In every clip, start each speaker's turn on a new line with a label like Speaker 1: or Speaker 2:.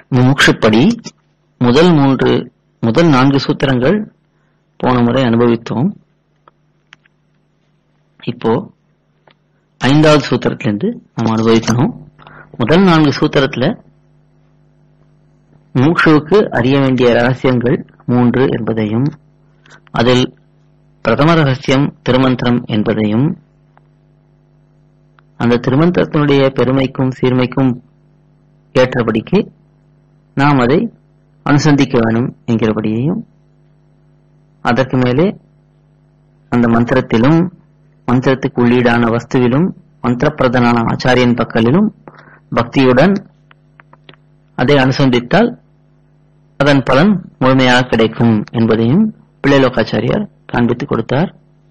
Speaker 1: முமுட்சுப்படி முதல் மூன்று முதல் நான்கு சூத்திரங்கள் போன முறை அனுபவித்தோம் இப்போ ஐந்தாவது சூத்திரத்திலிருந்து நம்ம அனுபவிக்கணும் முதல் நான்கு சூத்திரத்துல மூக்ஷுவுக்கு அறிய வேண்டிய ரகசியங்கள் மூன்று என்பதையும் அதில் பிரதம ரகசியம் திருமந்திரம் என்பதையும் அந்த திருமந்திரத்தினுடைய பெருமைக்கும் சீர்மைக்கும் ஏற்றபடிக்கு நாம் அதை அனுசந்திக்க வேணும் என்கிறபடியையும் அதற்கு மேலே அந்த மந்திரத்திலும் மந்திரத்துக்கு உள்ளீடான வஸ்துவிலும் மந்திரப்பிரதனான ஆச்சாரியன் பக்கலிலும் பக்தியுடன் அதை அனுசந்தித்தால் அதன் பலன் முழுமையாக கிடைக்கும் என்பதையும் பிள்ளைலோகாச்சாரியார் காண்பித்துக் கொடுத்தார்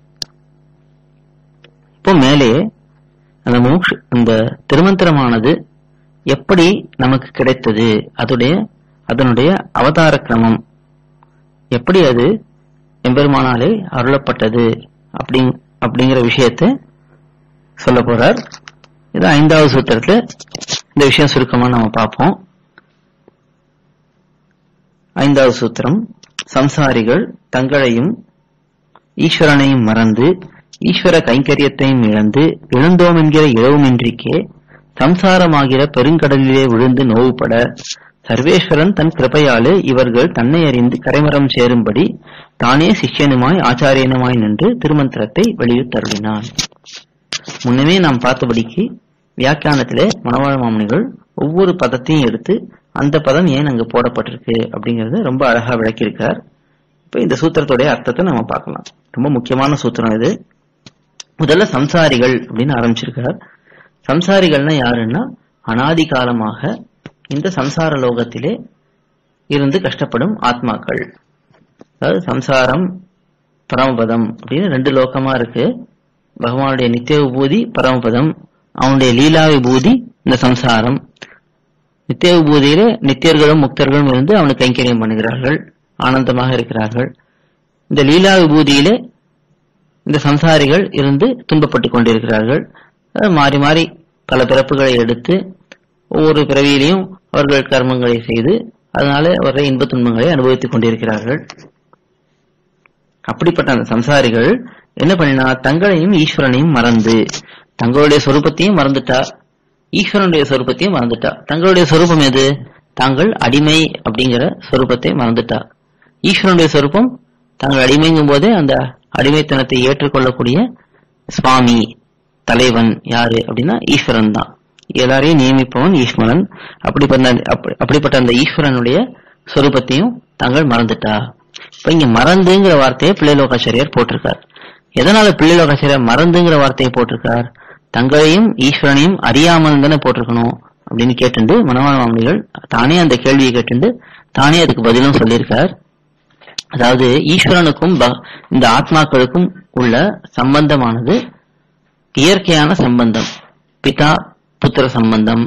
Speaker 1: இப்போ மேலே அந்த மோக்ஷ அந்த திருமந்திரமானது எப்படி நமக்கு கிடைத்தது அதுடைய அதனுடைய அவதார கிரமம் எப்படி அது எம்பெருமானாலே அருளப்பட்டது அப்படி அப்படிங்கிற விஷயத்தை சொல்ல போறார் இது ஐந்தாவது சூத்திரத்துல இந்த விஷயம் சுருக்கமா நம்ம பார்ப்போம் ஐந்தாவது சூத்திரம் சம்சாரிகள் தங்களையும் ஈஸ்வரனையும் மறந்து ஈஸ்வர கைங்கரியத்தையும் இழந்து எழுந்தோம் என்கிற இழவுமின்றிக்கே சம்சாரமாகிற பெருங்கடலிலே விழுந்து நோவுபட சர்வேஸ்வரன் தன் கிருபையாலே இவர்கள் தன்னை அறிந்து கரைமரம் சேரும்படி தானே சிஷ்யனுமாய் ஆச்சாரியனுமாய் நின்று திருமந்திரத்தை வெளியிட்டருளினான் முன்னமே நாம் பார்த்தபடிக்கு வியாக்கியானத்திலே மணவாள மாமனிகள் ஒவ்வொரு பதத்தையும் எடுத்து அந்த பதம் ஏன் அங்கு போடப்பட்டிருக்கு அப்படிங்கறத ரொம்ப அழகா விளக்கியிருக்கார் இப்ப இந்த சூத்திரத்துடைய அர்த்தத்தை நம்ம பார்க்கலாம் ரொம்ப முக்கியமான சூத்திரம் இது முதல்ல சம்சாரிகள் அப்படின்னு ஆரம்பிச்சிருக்கார் சம்சாரிகள்னா யாருன்னா அனாதி காலமாக இந்த சம்சார லோகத்திலே இருந்து கஷ்டப்படும் ஆத்மாக்கள் அதாவது சம்சாரம் பரமபதம் அப்படின்னு ரெண்டு லோகமா இருக்கு பகவானுடைய நித்திய விபூதி பரமபதம் அவனுடைய லீலா விபூதி இந்த சம்சாரம் நித்திய விபூதியில நித்தியர்களும் முக்தர்களும் இருந்து அவனுக்கு கைங்கரியம் பண்ணுகிறார்கள் ஆனந்தமாக இருக்கிறார்கள் இந்த லீலா விபூதியிலே இந்த சம்சாரிகள் இருந்து துன்பப்பட்டுக் கொண்டிருக்கிறார்கள் அதாவது மாறி மாறி பல பிறப்புகளை எடுத்து ஒவ்வொரு பிறவியிலையும் அவர்கள் கர்மங்களை செய்து அதனால அவர்கள் இன்ப துன்பங்களை அனுபவித்துக் கொண்டிருக்கிறார்கள் அப்படிப்பட்ட அந்த சம்சாரிகள் என்ன பண்ணினா தங்களையும் ஈஸ்வரனையும் மறந்து தங்களுடைய சொரூபத்தையும் மறந்துட்டா ஈஸ்வரனுடைய சொரூபத்தையும் மறந்துட்டா தங்களுடைய சொரூபம் எது தாங்கள் அடிமை அப்படிங்கிற சொரூபத்தை மறந்துட்டா ஈஸ்வரனுடைய சொரூபம் தாங்கள் அடிமைங்கும் போதே அந்த அடிமைத்தனத்தை ஏற்றுக்கொள்ளக்கூடிய சுவாமி தலைவன் யாரு அப்படின்னா ஈஸ்வரன் தான் எல்லாரையும் நியமிப்பவன் ஈஸ்வரன் அப்படிப்பட்ட அப்படி- அப்படிப்பட்ட அந்த ஈஸ்வரனுடைய சொரூபத்தையும் தாங்கள் மறந்துட்டா இப்ப இங்க மறந்துங்கிற வார்த்தையை பிள்ளைலோகாச்சாரியார் போட்டிருக்கார் எதனால பிள்ளைலோகாச்சாரியார் மறந்துங்கிற வார்த்தையை போட்டிருக்கார் தங்களையும் ஈஸ்வரனையும் அறியாமல் தானே போட்டிருக்கணும் அப்படின்னு கேட்டுண்டு மனவாள மாமனிகள் தானே அந்த கேள்வியை கேட்டுண்டு தானே அதுக்கு பதிலும் சொல்லியிருக்கார் அதாவது ஈஸ்வரனுக்கும் ப- இந்த ஆத்மாக்களுக்கும் உள்ள சம்பந்தமானது இயற்கையான சம்பந்தம் பிதா புத்திர சம்பந்தம்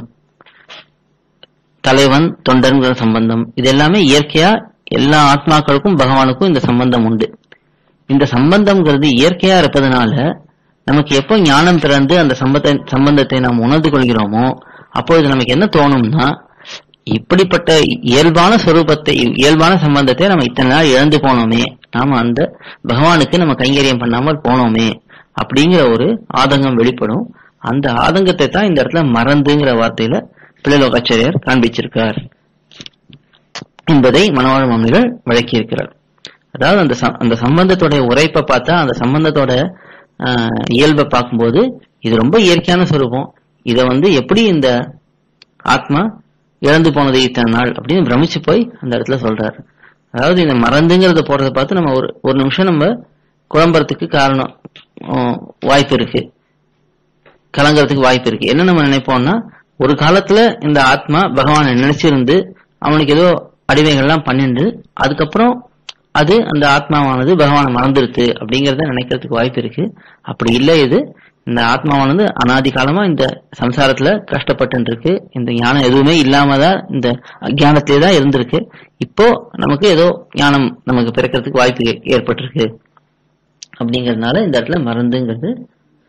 Speaker 1: தலைவன் தொண்டன்கிற சம்பந்தம் இது எல்லாமே இயற்கையா எல்லா ஆத்மாக்களுக்கும் பகவானுக்கும் இந்த சம்பந்தம் உண்டு இந்த சம்பந்தம்ங்கிறது இயற்கையா இருப்பதனால நமக்கு எப்போ ஞானம் பிறந்து அந்த சம்பத்தை சம்பந்தத்தை நாம் உணர்ந்து கொள்கிறோமோ அப்பொழுது நமக்கு என்ன தோணும்னா இப்படிப்பட்ட இயல்பான சொரூபத்தை இயல்பான சம்பந்தத்தை நம்ம இத்தனை நாள் இழந்து போனோமே நாம அந்த பகவானுக்கு நம்ம கைங்கரியம் பண்ணாமல் போனோமே அப்படிங்கிற ஒரு ஆதங்கம் வெளிப்படும் அந்த ஆதங்கத்தை தான் இந்த இடத்துல மறந்துங்கிற வார்த்தையில பிள்ளைலோகாச்சாரியார் காண்பிச்சிருக்கார் என்பதை மனவாழ மாமிகள் விளக்கியிருக்கிறார் அதாவது அந்த சம்- அந்த சம்பந்தத்தோட உரைப்பை பார்த்தா அந்த சம்பந்தத்தோட ஆஹ், இயல்பை பார்க்கும்போது இது ரொம்ப இயற்கையான சொரூபம் இதை வந்து எப்படி இந்த ஆத்மா இழந்து போனது இத்தனை நாள் அப்படின்னு பிரமிச்சு போய் அந்த இடத்துல சொல்றாரு அதாவது இந்த மறந்துங்கிறத போறதை பார்த்து நம்ம ஒரு ஒரு நிமிஷம் நம்ம குழம்புறதுக்கு காரணம் ஆஹ், வாய்ப்பு இருக்கு கலங்கறதுக்கு வாய்ப்பு இருக்கு என்ன நம்ம நினைப்போம்னா ஒரு காலத்துல இந்த ஆத்மா பகவானை நினைச்சிருந்து அவனுக்கு ஏதோ அடிமைகள்லாம் பண்ணிண்டு அதுக்கப்புறம் அது அந்த ஆத்மாவானது பகவானை மறந்துருது அப்படிங்கறத நினைக்கிறதுக்கு வாய்ப்பு இருக்கு அப்படி இல்லை இது இந்த ஆத்மாவானது அனாதி காலமா இந்த சம்சாரத்துல கஷ்டப்பட்டு இருக்கு இந்த ஞானம் எதுவுமே இல்லாம தான் இந்த அஜானத்திலே தான் இருந்திருக்கு இப்போ நமக்கு ஏதோ ஞானம் நமக்கு பிறக்கிறதுக்கு வாய்ப்பு ஏ- ஏற்பட்டிருக்கு அப்படிங்கறதுனால இந்த இடத்துல மறந்துங்கிறது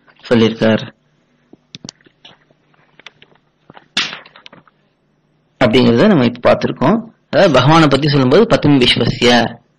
Speaker 1: சொல்லியிருக்கார் அப்படிங்கறத நம்ம இப்ப பார்த்திருக்கோம் அதாவது பகவானை பத்தி சொல்லும்போது பத்தும் விஸ்வசிய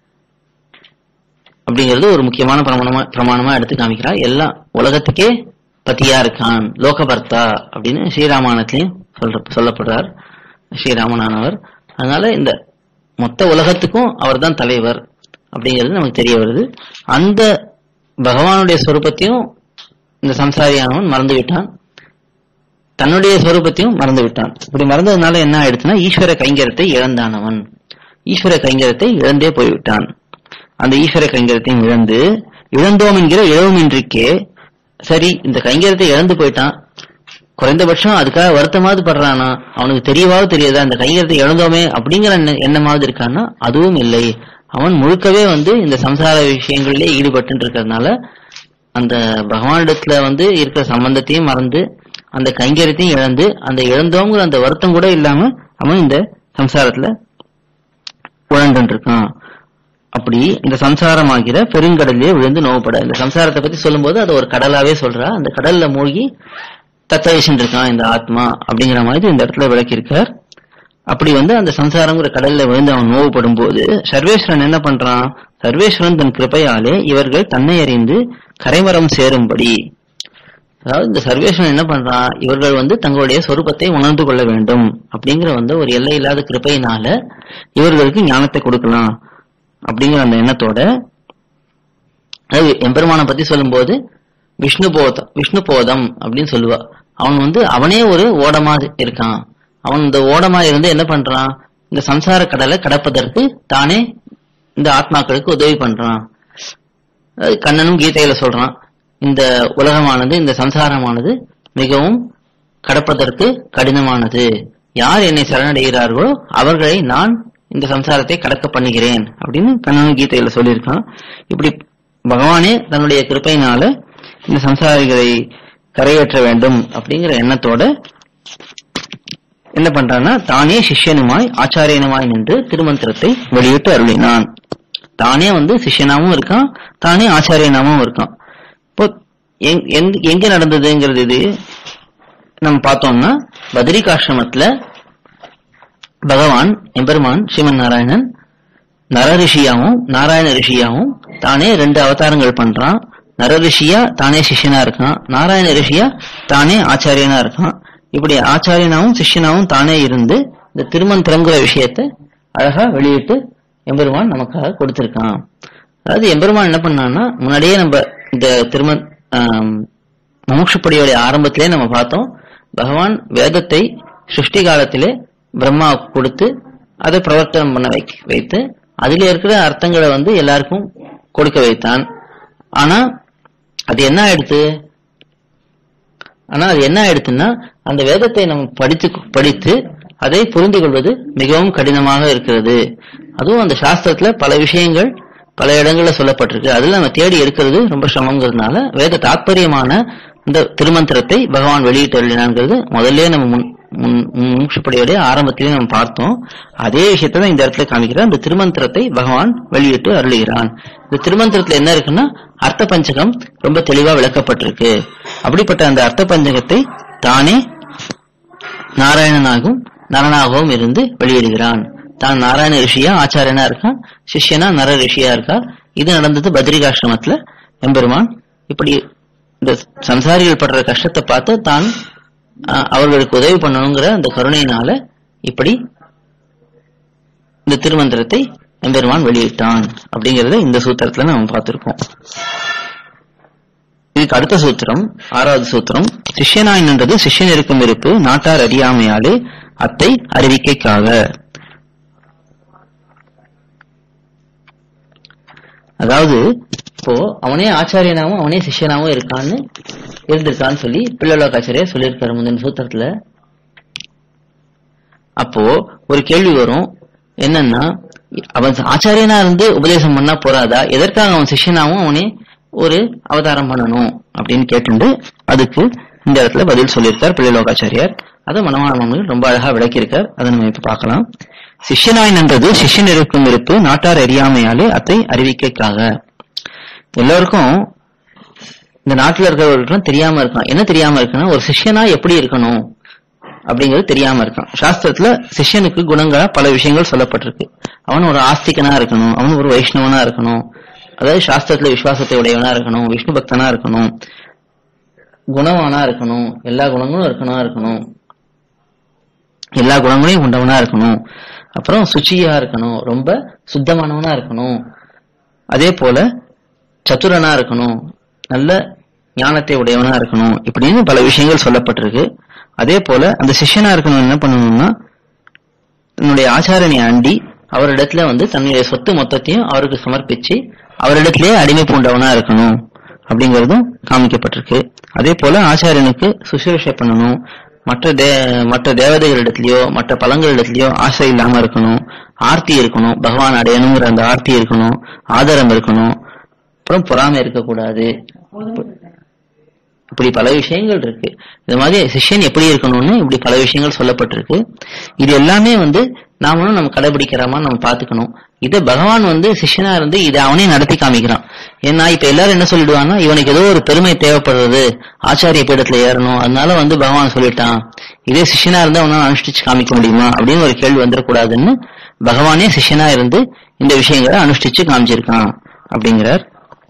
Speaker 1: அப்படிங்கிறது ஒரு முக்கியமான பிரமாணமா பிரமாணமா எடுத்து காமிக்கிறார் எல்லாம் உலகத்துக்கே பத்தியா இருக்கான் லோகபர்த்தா அப்படின்னு ஸ்ரீராமாயணத்திலையும் சொல்ற சொல்லப்படுறார் ஸ்ரீராமனானவர் அதனால இந்த மொத்த உலகத்துக்கும் அவர்தான் தலைவர் அப்படிங்கிறது நமக்கு தெரிய வருது அந்த பகவானுடைய ஸ்வரூபத்தையும் இந்த சம்சாரியானவன் மறந்து விட்டான் தன்னுடைய ஸ்வரூபத்தையும் மறந்து விட்டான் இப்படி மறந்ததுனால என்ன ஆயிடுச்சுன்னா ஈஸ்வர கைங்கரத்தை இழந்தானவன் ஈஸ்வர கைங்கரத்தை இழந்தே போய்விட்டான் அந்த ஈஸ்வர கைங்கரத்தையும் இழந்து இழந்தோம் என்கிற இழவுமின்றிக்கே சரி இந்த கைங்கரத்தை இழந்து போயிட்டான் குறைந்தபட்சம் அதுக்காக வருத்தமாவது படுறானா அவனுக்கு தெரியவாவது தெரியாதா இந்த கைங்கரத்தை இழந்தோமே அப்படிங்கிற எண்ண- எண்ணமாவது இருக்கான்னா அதுவும் இல்லை அவன் முழுக்கவே வந்து இந்த சம்சார விஷயங்களிலே ஈடுபட்டு இருக்கிறதுனால அந்த பகவானிடத்துல வந்து இருக்கிற சம்பந்தத்தையும் மறந்து அந்த கைங்கரியத்தையும் இழந்து அந்த இழந்தோங்கிற அந்த வருத்தம் கூட இல்லாம அவன் இந்த சம்சாரத்துல உழண்டு இருக்கான் அப்படி இந்த சம்சாரமாகிற பெருங்கடலே விழுந்து நோவுப்பட இந்த சம்சாரத்தை பத்தி சொல்லும்போது அது ஒரு கடலாவே சொல்றா அந்த கடல்ல மூழ்கி தத்தவிச்சுட்டு இருக்கான் இந்த ஆத்மா அப்படிங்கிற மாதிரி இந்த இடத்துல விளக்கியிருக்கார் அப்படி வந்து அந்த சம்சாரங்கிற கடல்ல விழுந்து அவன் நோவுபடும் போது சர்வேஸ்வரன் என்ன பண்றான் சர்வேஸ்வரன் தன் கிருபையாலே இவர்கள் தன்னை அறிந்து கரைமரம் சேரும்படி அதாவது இந்த சர்வேஸ்வரன் என்ன பண்றான் இவர்கள் வந்து தங்களுடைய சொரூபத்தை உணர்ந்து கொள்ள வேண்டும் அப்படிங்கிற வந்து ஒரு எல்லை இல்லாத கிருபையினால இவர்களுக்கு ஞானத்தை கொடுக்கலாம் அப்படிங்கிற அந்த எண்ணத்தோட அதாவது எம்பெருமானை பத்தி சொல்லும்போது விஷ்ணு போதம் விஷ்ணு போதம் அப்படின்னு சொல்லுவா அவன் வந்து அவனே ஒரு ஓடமா இருக்கான் அவன் இந்த ஓடமா இருந்து என்ன பண்றான் இந்த சம்சார கடலை கடப்பதற்கு தானே இந்த ஆத்மாக்களுக்கு உதவி பண்றான் அது கண்ணனும் கீதையில சொல்றான் இந்த உலகமானது இந்த சம்சாரமானது மிகவும் கடப்பதற்கு கடினமானது யார் என்னை சரணடைகிறார்களோ அவர்களை நான் இந்த சம்சாரத்தை கடக்க பண்ணுகிறேன் அப்படின்னு கண்ணனும் கீதையில சொல்லியிருக்கான் இப்படி பகவானே தன்னுடைய கிருப்பையினால இந்த சம்சாரிகளை கரையேற்ற வேண்டும் அப்படிங்கிற எண்ணத்தோட என்ன பண்றான்னா தானே சிஷ்யனுமாய் ஆச்சாரியனுமாய் நின்று திருமந்திரத்தை வெளியிட்டு அருளினான் தானே வந்து சிஷ்யனாவும் இருக்கான் தானே ஆச்சாரியனாவும் இருக்கான் இப்போ எங்- எங்க- எங்க நடந்ததுங்கிறது இது நம்ம பார்த்தோம்னா பத்ரிகாசிரமத்துல பகவான் எம்பெருமான் ஸ்ரீமன் நாராயணன் நர ரிஷியாவும் நாராயண ரிஷியாவும் தானே ரெண்டு அவதாரங்கள் பண்றான் நர ரிஷியா தானே சிஷ்யனா இருக்கான் நாராயண ரிஷியா தானே ஆச்சாரியனா இருக்கான் இப்படி ஆச்சாரியனாவும் சிஷ்யனாவும் தானே இருந்து இந்த திருமந்திரங்கிற விஷயத்தை அழகா வெளியிட்டு எம்பெருமான் நமக்காக கொடுத்திருக்கான் அதாவது எம்பெருமான் என்ன பண்ணான்னா முன்னாடியே நம்ம இந்த திரும ஆம், முமுட்சுப்படியோடைய ஆரம்பத்திலே நம்ம பார்த்தோம் பகவான் வேதத்தை சிருஷ்டி காலத்திலே பிரம்மா கொடுத்து அதை பிரவர்த்தனம் பண்ண வைக்க வைத்து அதில் இருக்கிற அர்த்தங்களை வந்து எல்லாருக்கும் கொடுக்க வைத்தான் ஆனா அது என்ன ஆயிடுத்து ஆனா அது என்ன ஆயிடுத்துன்னா அந்த வேதத்தை நம்ம படித்து படித்து அதை புரிந்து கொள்வது மிகவும் கடினமாக இருக்கிறது அதுவும் அந்த சாஸ்திரத்துல பல விஷயங்கள் பல இடங்கள்ல சொல்லப்பட்டிருக்கு அதுல நம்ம தேடி எடுக்கிறது ரொம்ப சிரமங்கிறதுனால வேத தாத்பரியமான இந்த திருமந்திரத்தை பகவான் வெளியிட்டு அருளினாங்கிறது முதல்ல நம்ம முன் முன் முன்ஷப்படியோடைய ஆரம்பத்திலே நம்ம பார்த்தோம் அதே விஷயத்தை தான் இந்த இடத்துல காமிக்கிறார் இந்த திருமந்திரத்தை பகவான் வெளியிட்டு அருளுகிறான் இந்த திருமந்திரத்துல என்ன இருக்குன்னா அர்த்த பஞ்சகம் ரொம்ப தெளிவா விளக்கப்பட்டிருக்கு அப்படிப்பட்ட அந்த அர்த்த பஞ்சகத்தை தானே நாராயணனாகவும் நரனாகவும் இருந்து வெளியிடுகிறான் தான் நாராயண ரிஷியா ஆச்சாரியனா இருக்கான் சிஷ்யனா நர ரிஷியா இருக்கார் இது நடந்தது பத்ரிகாசிரமத்துல எம்பெருமான் இப்படி இந்த சம்சாரிகள் படுற கஷ்டத்தை பார்த்து தான் அஹ், அவர்களுக்கு உதவி பண்ணணுங்கிற அந்த கருணையினால இப்படி இந்த திருமந்திரத்தை எம்பெருமான் வெளியிட்டான் அப்படிங்கறத இந்த சூத்திரத்துல நம்ம பார்த்திருக்கோம் இதுக்கு அடுத்த சூத்திரம் ஆறாவது சூத்திரம் சிஷ்யனாய் நின்றது சிஷ்யன் இருக்கும் இருப்பு நாட்டார் அறியாமையாலே அத்தை அறிவிக்கைக்காக அதாவது இப்போ அவனே ஆச்சாரியனாவும் அவனே சிஷ்யனாவும் இருக்கான்னு இருந்திருக்கான்னு சொல்லி பிள்ளலோகாச்சாரியர் சொல்லியிருக்காரு முந்தின சூத்திரத்துல அப்போ ஒரு கேள்வி வரும் என்னன்னா அவன் ஆச்சாரியனா இருந்து உபதேசம் பண்ணா போறாதா எதற்காக அவன் சிஷ்யனாவும் அவனே ஒரு அவதாரம் பண்ணணும் அப்படின்னு கேட்டுண்டு அதுக்கு இந்த இடத்துல பதில் சொல்லியிருக்கார் பிள்ளைலோகாச்சாரியார் அதை மனமான மாமனில் ரொம்ப அழகா விளக்கியிருக்கார் அதை நம்ம இப்ப பார்க்கலாம் சிஷ்யனாய் நின்றது சிஷ்யன் இருக்கும் இருப்பு நாட்டார் அறியாமையாலே அத்தை அறிவிக்கைக்காக எல்லோருக்கும் இந்த நாட்டுல இருக்கிறவர்களுக்கும் தெரியாம இருக்கலாம் என்ன தெரியாம இருக்குன்னா ஒரு சிஷ்யனா எப்படி இருக்கணும் அப்படிங்கிறது தெரியாம இருக்கான் சாஸ்திரத்துல சிஷ்யனுக்கு குணங்களா பல விஷயங்கள் சொல்லப்பட்டிருக்கு அவன் ஒரு ஆஸ்திகனா இருக்கணும் அவன் ஒரு வைஷ்ணவனா இருக்கணும் அதாவது சாஸ்திரத்துல விசுவாசத்தை உடையவனா இருக்கணும் விஷ்ணு பக்தனா இருக்கணும் குணவானா இருக்கணும் எல்லா குணங்களும் இருக்கணும் இருக்கணும் எல்லா குணங்களையும் கொண்டவனா இருக்கணும் அப்புறம் சுச்சியா இருக்கணும் ரொம்ப சுத்தமானவனா இருக்கணும் அதே போல சத்துரனா இருக்கணும் நல்ல ஞானத்தை உடையவனா இருக்கணும் இப்படின்னு பல விஷயங்கள் சொல்லப்பட்டிருக்கு அதே போல அந்த சிஷ்யனா இருக்கணும் என்ன பண்ணணும்னா தன்னுடைய ஆச்சாரனை அண்டி அவரிடத்துல வந்து தன்னுடைய சொத்து மொத்தத்தையும் அவருக்கு சமர்ப்பிச்சு அவரிடத்திலே அடிமை பூண்டவனா இருக்கணும் அப்படிங்கறதும் காமிக்கப்பட்டிருக்கு அதே போல ஆச்சாரியனுக்கு சுசுரூஷை பண்ணணும் மற்ற தே மற்ற தேவதைகளிடத்திலயோ மற்ற பழங்களிடத்திலயோ ஆசை இல்லாம இருக்கணும் ஆர்த்தி இருக்கணும் பகவான் அடையணுங்கிற அந்த ஆர்த்தி இருக்கணும் ஆதாரம் இருக்கணும் அப்புறம் பொறாமை இருக்கக்கூடாது இப்படி பல விஷயங்கள் இருக்கு இந்த மாதிரி சிஷ்யன் எப்படி இருக்கணும்னு இப்படி பல விஷயங்கள் சொல்லப்பட்டிருக்கு இது எல்லாமே வந்து நாமளும் நம்ம கடைபிடிக்கிறோமா நம்ம பாத்துக்கணும் இத பகவான் வந்து சிஷ்யனா இருந்து இதை அவனே நடத்தி காமிக்கிறான் ஏன்னா இப்ப எல்லாரும் என்ன சொல்லிடுவாங்கன்னா இவனுக்கு ஏதோ ஒரு பெருமை தேவைப்படுறது ஆச்சாரிய பீடத்துல ஏறணும் அதனால வந்து பகவான் சொல்லிட்டான் இதே சிஷ்யனா இருந்தா அவனால அனுஷ்டிச்சு காமிக்க முடியுமா அப்படின்னு ஒரு கேள்வி வந்துடக்கூடாதுன்னு பகவானே சிஷ்யனா இருந்து இந்த விஷயங்களை அனுஷ்டிச்சு காமிச்சிருக்கான் அப்படிங்கிறார்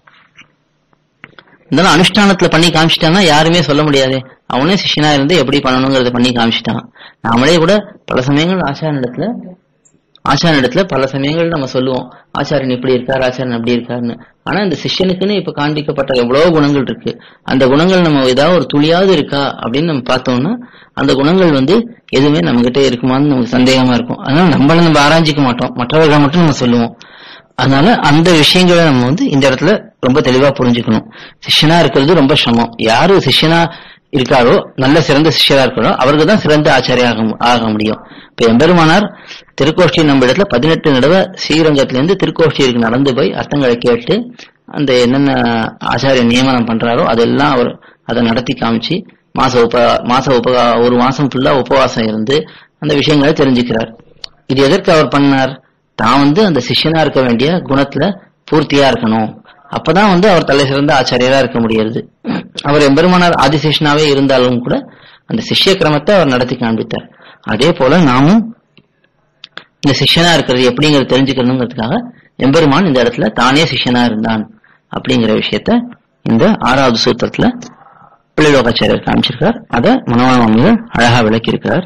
Speaker 1: இருந்தாலும் அனுஷ்டானத்துல பண்ணி காமிச்சிட்டான்னா யாருமே சொல்ல முடியாது அவனே சிஷ்யனா இருந்து எப்படி பண்ணணுங்கிறத பண்ணி காமிச்சிட்டான் நாமளே கூட பல சமயங்கள் ஆச்சாரனிடத்துல ஆச்சாரனிடத்துல பல சமயங்கள் நம்ம சொல்லுவோம் ஆச்சாரியன் இப்படி இருக்கார் ஆச்சாரியன் அப்படி இருக்காருன்னு ஆனா இந்த சிஷ்யனுக்குன்னு இப்ப காண்பிக்கப்பட்ட எவ்வளவு குணங்கள் இருக்கு அந்த குணங்கள் நம்ம ஏதாவது ஒரு துளியாவது இருக்கா அப்படின்னு நம்ம பார்த்தோம்னா அந்த குணங்கள் வந்து எதுவுமே நம்ம கிட்ட இருக்குமான்னு நமக்கு சந்தேகமா இருக்கும் அதனால நம்மள நம்ம ஆராய்ச்சிக்க மாட்டோம் மற்றவர்களை மட்டும் நம்ம சொல்லுவோம் அதனால அந்த விஷயங்களை நம்ம வந்து இந்த இடத்துல ரொம்ப தெளிவா புரிஞ்சுக்கணும் சிஷ்யனா இருக்கிறது ரொம்ப சிரமம் யாரு சிஷ்யனா இருக்காரோ நல்ல சிறந்த சிஷ்யரா இருக்காரோ அவருக்கு தான் சிறந்த ஆச்சாரியா ஆக மு- ஆக முடியும் இப்ப எம்பெருமானார் திருக்கோஷ்டி நம்ம இடத்துல பதினெட்டு தடவை ஸ்ரீரங்கத்திலிருந்து திருக்கோஷ்டிக்கு நடந்து போய் அர்த்தங்களை கேட்டு அந்த என்னென்ன ஆச்சாரிய நியமனம் பண்றாரோ அதெல்லாம் அவர் அதை நடத்தி காமிச்சு மாச உப மாச உப ஒரு மாசம் ஃபுல்லா உபவாசம் இருந்து அந்த விஷயங்களை தெரிஞ்சுக்கிறார் இது எதற்கு அவர் பண்ணார் தான் வந்து அந்த சிஷ்யனா இருக்க வேண்டிய குணத்துல பூர்த்தியா இருக்கணும் அப்பதான் வந்து அவர் தலை சிறந்த ஆச்சாரியரா இருக்க முடியாது அவர் எம்பெருமானார் ஆதிசேஷனாவே இருந்தாலும் கூட அந்த சிஷ்ய கிரமத்தை அவர் நடத்தி காண்பித்தார் அதே போல நாமும் இந்த சிஷ்யனா இருக்கிறது எப்படிங்கிறது தெரிஞ்சுக்கணுங்கிறதுக்காக எம்பெருமான் இந்த இடத்துல தானே சிஷ்யனா இருந்தான் அப்படிங்கிற விஷயத்த இந்த ஆறாவது சூத்திரத்துல பிள்ளைலோகாச்சாரியர் காமிச்சிருக்கார் அதை மனோகர மாமிகள் அழகா விளக்கியிருக்கிறார்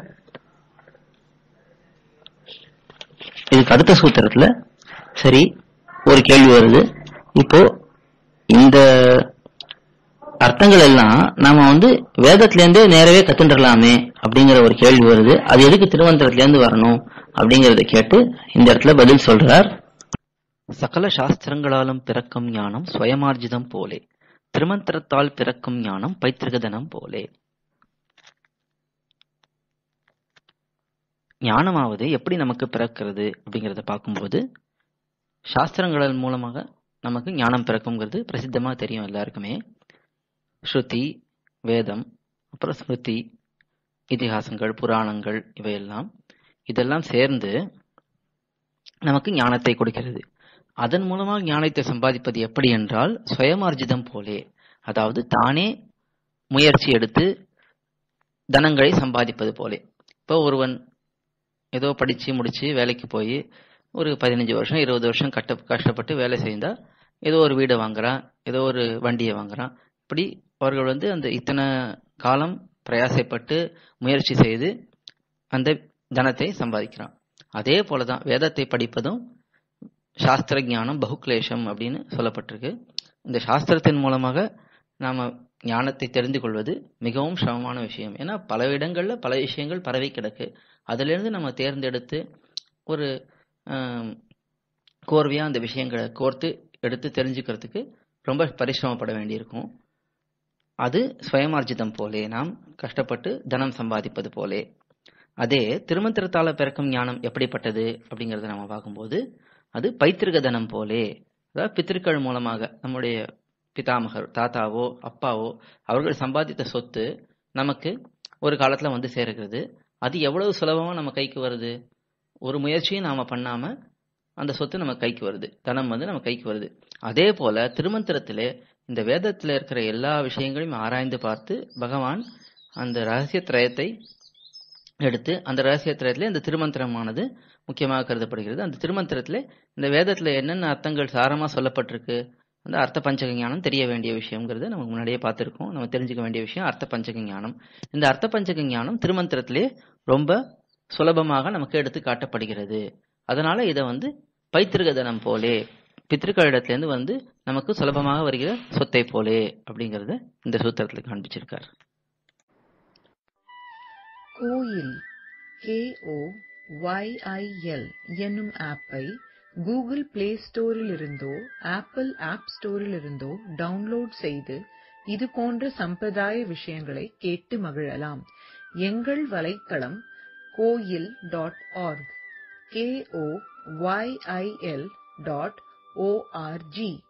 Speaker 1: இதுக்கு அடுத்த சூத்திரத்துல சரி ஒரு கேள்வி வருது இப்போ இந்த அர்த்தங்கள் எல்லாம் நாம வந்து வேதத்துல இருந்தே நேரவே கத்துட்டுலாமே அப்படிங்கிற ஒரு கேள்வி வருது அது எதுக்கு திருவந்திரத்துல இருந்து வரணும் அப்படிங்கறத கேட்டு இந்த இடத்துல பதில் சொல்றார்
Speaker 2: சகல சாஸ்திரங்களாலும் பிறக்கும் ஞானம் சுயமார்ஜிதம் போலே திருமந்திரத்தால் பிறக்கும் ஞானம் பைத்திருகதனம் போலே ஞானமாவது எப்படி நமக்கு பிறக்கிறது அப்படிங்கறத பார்க்கும்போது சாஸ்திரங்களின் மூலமாக நமக்கு ஞானம் பிறக்குங்கிறது பிரசித்தமா தெரியும் எல்லாருக்குமே ஸ்ருதி வேதம் அப்புறம் ஸ்மிருதி இதிகாசங்கள் புராணங்கள் இவையெல்லாம் இதெல்லாம் சேர்ந்து நமக்கு ஞானத்தை கொடுக்கிறது அதன் மூலமாக ஞானத்தை சம்பாதிப்பது எப்படி என்றால் சுயமார்ஜிதம் போலே அதாவது தானே முயற்சி எடுத்து தனங்களை சம்பாதிப்பது போலே இப்போ ஒருவன் ஏதோ படிச்சு முடிச்சு வேலைக்கு போய் ஒரு பதினஞ்சு வருஷம் இருபது வருஷம் கட்ட கஷ்டப்பட்டு வேலை செய்தா ஏதோ ஒரு வீடை வாங்குறான் ஏதோ ஒரு வண்டியை வாங்குறான் இப்படி அவர்கள் வந்து அந்த இத்தனை காலம் பிரயாசைப்பட்டு முயற்சி செய்து அந்த தனத்தை சம்பாதிக்கிறான் அதே போலதான் வேதத்தை படிப்பதும் சாஸ்திர ஞானம் பகுக்லேஷம் அப்படின்னு சொல்லப்பட்டிருக்கு இந்த சாஸ்திரத்தின் மூலமாக நாம ஞானத்தை தெரிந்து கொள்வது மிகவும் சிரமமான விஷயம் ஏன்னா பல இடங்கள்ல பல விஷயங்கள் பரவி கிடக்கு அதிலிருந்து நம்ம தேர்ந்தெடுத்து ஒரு ஆம், கோர்வையா அந்த விஷயங்களை கோர்த்து எடுத்து தெரிஞ்சுக்கிறதுக்கு ரொம்ப பரிசிரமப்பட வேண்டியிருக்கும் அது சுயமார்ஜிதம் போலே நாம் கஷ்டப்பட்டு தனம் சம்பாதிப்பது போலே அதே திருமந்திரத்தால பிறக்கும் ஞானம் எப்படிப்பட்டது அப்படிங்கறத நம்ம பார்க்கும்போது அது பைத்திருக தனம் போலே அதாவது பித்திருக்கள் மூலமாக நம்முடைய பிதாமகர் தாத்தாவோ அப்பாவோ அவர்கள் சம்பாதித்த சொத்து நமக்கு ஒரு காலத்துல வந்து சேருகிறது அது எவ்வளவு சுலபமா நம்ம கைக்கு வருது ஒரு முயற்சியும் நாம பண்ணாம அந்த சொத்து நம்ம கைக்கு வருது தனம் வந்து நம்ம கைக்கு வருது அதே போல திருமந்திரத்திலே இந்த வேதத்துல இருக்கிற எல்லா விஷயங்களையும் ஆராய்ந்து பார்த்து பகவான் அந்த ரகசிய திரயத்தை எடுத்து அந்த ரகசிய திரயத்திலே இந்த திருமந்திரமானது முக்கியமாக கருதப்படுகிறது அந்த திருமந்திரத்திலே இந்த வேதத்துல என்னென்ன அர்த்தங்கள் சாரமா சொல்லப்பட்டிருக்கு அந்த அர்த்த பஞ்சக ஞானம் தெரிய வேண்டிய விஷயம்ங்கிறது நமக்கு முன்னாடியே பார்த்துருக்கோம் நம்ம தெரிஞ்சுக்க வேண்டிய விஷயம் அர்த்த பஞ்சக ஞானம் இந்த அர்த்த பஞ்சக ஞானம் திருமந்திரத்திலே ரொம்ப சுலபமாக நமக்கு எடுத்து காட்டப்படுகிறது அதனால இதை வந்து பைத்திருகதனம் போலே பித்திருக்களிடத்திலேருந்து வந்து நமக்கு சுலபமாக வருகிற சொத்தை போலே அப்படிங்கறத இந்த சூத்திரத்துல காண்பிச்சிருக்கார்
Speaker 3: கோயில் K O Y Google Play ஸ்டோரிலிருந்தோ ஆப்பிள் ஆப் ஸ்டோரிலிருந்தோ டவுன்லோட் செய்து இது போன்ற சம்பிரதாய விஷயங்களை கேட்டு மகிழலாம் எங்கள் வலைத்தளம் Koyil dot org K O Y I L dot O R G